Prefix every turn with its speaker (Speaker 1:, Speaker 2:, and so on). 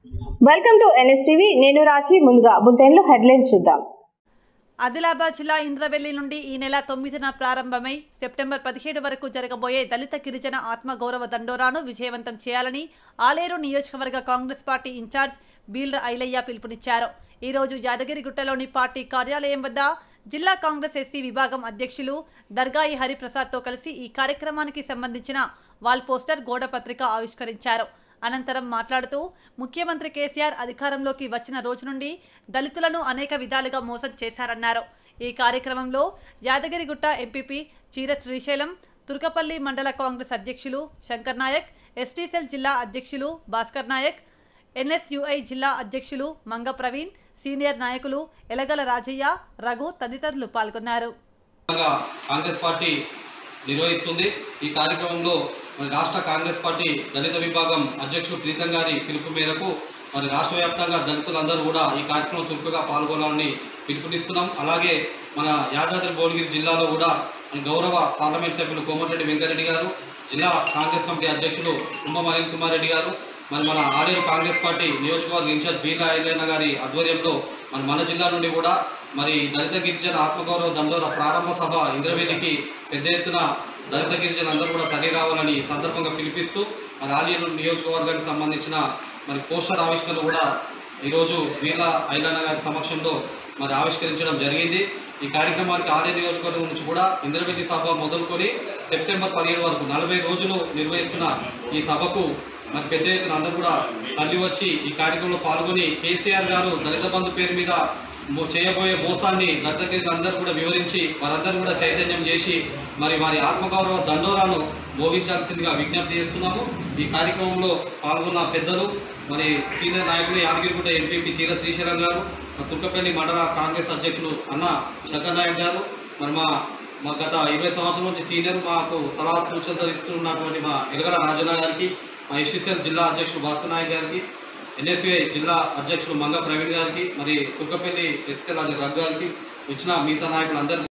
Speaker 1: welcome to NSTV నేను రాజీ ముందుగా బులెటిన్లో హెడ్లైన్స్ చూద్దాం
Speaker 2: ఆదిలాబాద్ జిల్లా ఇంద్రవెల్లి నుండి ఈ నెల తొమ్మిదిన ప్రారంభమై సెప్టెంబర్ పదిహేడు వరకు జరగబోయే దళిత గిరిజన ఆత్మగౌరవ దండోరాను విజయవంతం చేయాలని ఆలేరు నియోజకవర్గ Congress party incharge Beerla Ailaiah పిలుపునిచ్చారు ఈరోజు యాదగిరిగుట్టలోని పార్టీ కార్యాలయం వద్ద జిల్లా కాంగ్రెస్ ఎస్సీ విభాగం అధ్యక్షులు దర్గాయి హరిప్రసాద్తో కలిసి ఈ కార్యక్రమానికి సంబంధించిన వాల్ పోస్టర్ గోడ పత్రిక ఆవిష్కరించారు అనంతరం మాట్లాడుతూ ముఖ్యమంత్రి కేసీఆర్ అధికారంలోకి వచ్చిన రోజు నుండి దళితులను అనేక విధాలుగా మోసం చేశారన్నారు ఈ కార్యక్రమంలో యాదగిరిగుట్ట ఎంపీపీ చీర శ్రీశైలం తుర్కపల్లి మండల కాంగ్రెస్ అధ్యక్షులు శంకర్ నాయక్ ఎస్టీసెల్ జిల్లా అధ్యక్షులు భాస్కర్ నాయక్ ఎన్ఎస్యుఐ జిల్లా అధ్యక్షులు మంగ ప్రవీణ్ సీనియర్ నాయకులు ఎలగల రాజయ్య రఘు తదితరులు పాల్గొన్నారు
Speaker 3: గా కాంగ్రెస్ పార్టీ నిర్వహిస్తుంది ఈ కార్యక్రమంలో మరి రాష్ట్ర కాంగ్రెస్ పార్టీ దళిత విభాగం అధ్యక్షుడు ప్రీతం గారి పిలుపు మేరకు మరి రాష్ట్ర వ్యాప్తంగా దళితులందరూ కూడా ఈ కార్యక్రమం చురుకుగా పాల్గొనాలని పిలుపునిస్తున్నాం అలాగే మన యాదాద్రి భువనగిరి జిల్లాలో కూడా మన గౌరవ పార్లమెంట్ సభ్యులు కోమటిరెడ్డి వెంకరెడ్డి గారు జిల్లా కాంగ్రెస్ కమిటీ అధ్యక్షులు కుంభం అనిల్ కుమార్ రెడ్డి గారు మరి మన ఆలేరు కాంగ్రెస్ పార్టీ నియోజకవర్గ ఇన్ఛార్జ్ బీర్లా ఐలైన గారి ఆధ్వర్యంలో మన మన జిల్లా నుండి కూడా మరి దళిత గిరిజన ఆత్మగౌరవ దండోర ప్రారంభ సభ ఇంద్రవేలికి పెద్ద ఎత్తున దళిత గిరిజన అందరూ కూడా తరలి రావాలని ఈ సందర్భంగా పిలిపిస్తూ మరి ఆలేరు నియోజకవర్గానికి సంబంధించిన మరి పోస్టర్ ఆవిష్కరణ కూడా ఈరోజు బీర్లా ఐలన్న గారి సమక్షంలో మరి ఆవిష్కరించడం జరిగింది ఈ కార్యక్రమానికి ఆలయ నియోజకవర్గం నుంచి కూడా ఇంద్రవెల్లి సభ మొదలుకొని సెప్టెంబర్ పదిహేడు వరకు నలభై రోజులు నిర్వహిస్తున్న ఈ సభకు మరి పెద్ద ఎత్తున అందరూ కూడా తల్లి వచ్చి ఈ కార్యక్రమంలో పాల్గొని కేసీఆర్ గారు దళిత బంధు పేరు మీద మో- చేయబోయే మోసాన్ని దత్తగిరికి అందరూ కూడా వివరించి వారందరూ కూడా చైతన్యం చేసి మరి వారి ఆత్మగౌరవ దండోరాను మోగించాల్సిందిగా విజ్ఞప్తి చేస్తున్నాము ఈ కార్యక్రమంలో పాల్గొన్న పెద్దలు మరి సీనియర్ నాయకులు యాదగిరిగుట్ట ఎంపీపీ చీర శ్రీశైలం గారు తుక్కపల్లి మండల కాంగ్రెస్ అధ్యక్షులు అన్న శంకర్ నాయక్ గారు మరి మా మా గత ఇరవై సంవత్సరాల నుంచి సీనియర్ మాకు సలహా సూచనలు ఇస్తున్నటువంటి మా ఎలగల రాజన్న గారికి మా ఎస్టీసీఎల్ జిల్లా అధ్యక్షుడు భాస్కర్ నాయక్ గారికి ఎన్ఎస్యుఐ జిల్లా అధ్యక్షుడు మంగ ప్రవీణ్ గారికి మరి తుక్కపల్లి ఎస్ఎల్ రఘు గారికి వచ్చిన మిగతా నాయకులందరికీ